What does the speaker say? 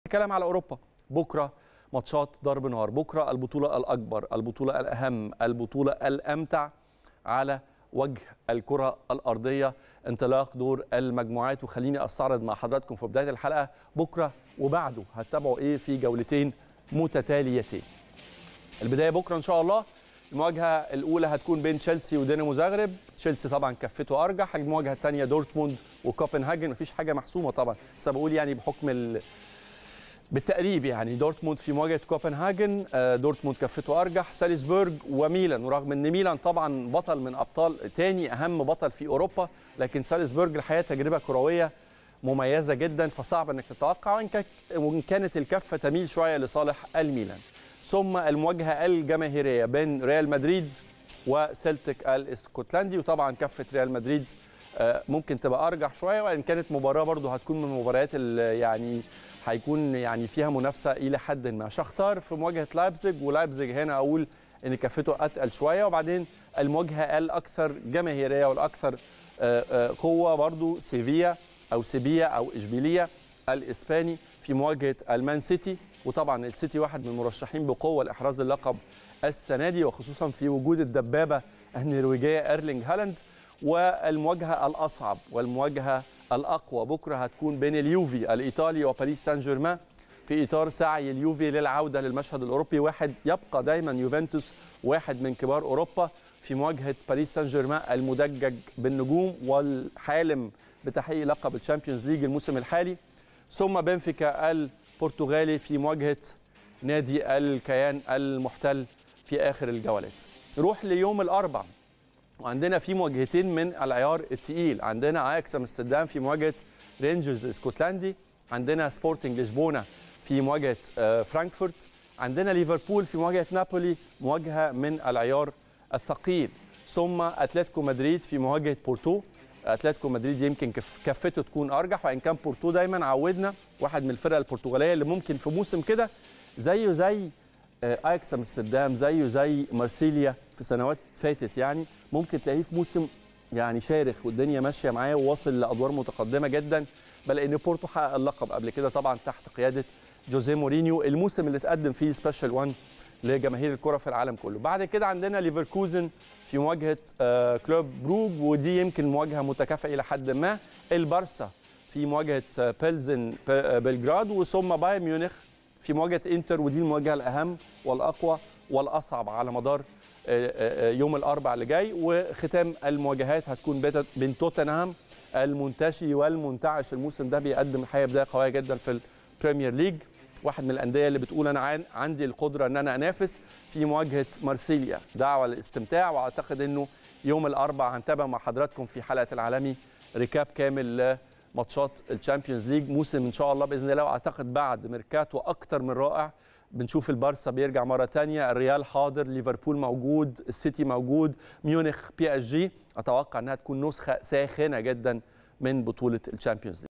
كلام على اوروبا بكره ماتشات ضرب نار بكره البطوله الاكبر البطوله الاهم البطوله الامتع على وجه الكره الارضيه انطلاق دور المجموعات وخليني استعرض مع حضراتكم في بدايه الحلقه بكره وبعده هتتابعوا ايه في جولتين متتاليتين البدايه بكره ان شاء الله المواجهه الاولى هتكون بين تشيلسي ودينامو زغرب تشيلسي طبعا كفته ارجح المواجهه الثانيه دورتموند وكوبنهاجن مفيش حاجه محسومه طبعا بس بقول يعني بحكم ال... بالتقريب يعني دورتموند في مواجهه كوبنهاجن دورتموند كفته ارجح سالزبورج وميلان ورغم ان ميلان طبعا بطل من ابطال تاني اهم بطل في اوروبا لكن سالزبورج الحقيقه تجربه كرويه مميزه جدا فصعب انك تتوقع وان كانت الكفه تميل شويه لصالح الميلان ثم المواجهه الجماهيريه بين ريال مدريد وسلتك الاسكتلندي وطبعا كفه ريال مدريد ممكن تبقى ارجح شويه وان كانت مباراه برضو هتكون من المباريات اللي يعني هيكون يعني فيها منافسه الى حد ما شختار في مواجهه لايبزيج ولايبزيج هنا اقول ان كفته اتقل شويه وبعدين المواجهه الاكثر جماهيريه والاكثر قوه برضو سيفيا او سيبيا او اشبيليه الاسباني في مواجهه المان سيتي وطبعا السيتي واحد من المرشحين بقوه لاحراز اللقب السنه دي وخصوصا في وجود الدبابه النرويجيه ايرلينج هالاند والمواجهه الاصعب والمواجهه الاقوى بكره هتكون بين اليوفي الايطالي وباريس سان جيرمان في اطار سعي اليوفي للعوده للمشهد الاوروبي واحد يبقى دايما يوفنتوس واحد من كبار اوروبا في مواجهه باريس سان جيرمان المدجج بالنجوم والحالم بتحقيق لقب الشامبيونز ليج الموسم الحالي ثم بنفيكا البرتغالي في مواجهه نادي الكيان المحتل في اخر الجولات نروح ليوم الاربعاء وعندنا في مواجهتين من العيار الثقيل عندنا اياكس امستردام في مواجهه رينجرز اسكتلندي عندنا سبورتنج لشبونه في مواجهه فرانكفورت عندنا ليفربول في مواجهه نابولي مواجهه من العيار الثقيل ثم اتلتيكو مدريد في مواجهه بورتو اتلتيكو مدريد يمكن كفته تكون ارجح وان كان بورتو دايما عودنا واحد من الفرق البرتغاليه اللي ممكن في موسم كده زيه زي اياكس امستردام زيه زي مارسيليا في سنوات فاتت يعني ممكن تلاقيه في موسم يعني شارخ والدنيا ماشيه معاه وواصل لادوار متقدمه جدا بل ان بورتو حقق اللقب قبل كده طبعا تحت قياده جوزيه مورينيو الموسم اللي اتقدم فيه سبيشال 1 لجماهير الكره في العالم كله بعد كده عندنا ليفركوزن في مواجهه آه كلوب بروج ودي يمكن مواجهه متكافئه الى حد ما البارسا في مواجهه آه بيلزن بلجراد وثم بايرن ميونخ في مواجهه انتر ودي المواجهه الاهم والاقوى والاصعب على مدار آه يوم الاربعاء اللي جاي وختام المواجهات هتكون بين توتنهام المنتشي والمنتعش الموسم ده بيقدم الحقيقه بدايه قويه جدا في البريمير ليج واحد من الانديه اللي بتقول انا عندي القدره ان انا انافس في مواجهه مارسيليا دعوه للاستمتاع واعتقد انه يوم الاربعاء هنتابع مع حضراتكم في حلقه العالمي ريكاب كامل لماتشات الشامبيونز ليج موسم ان شاء الله باذن الله واعتقد بعد ميركاتو اكتر من رائع بنشوف البارسا بيرجع مره ثانيه الريال حاضر ليفربول موجود السيتي موجود ميونخ بي اس جي اتوقع انها تكون نسخه ساخنه جدا من بطوله الشامبيونز ليج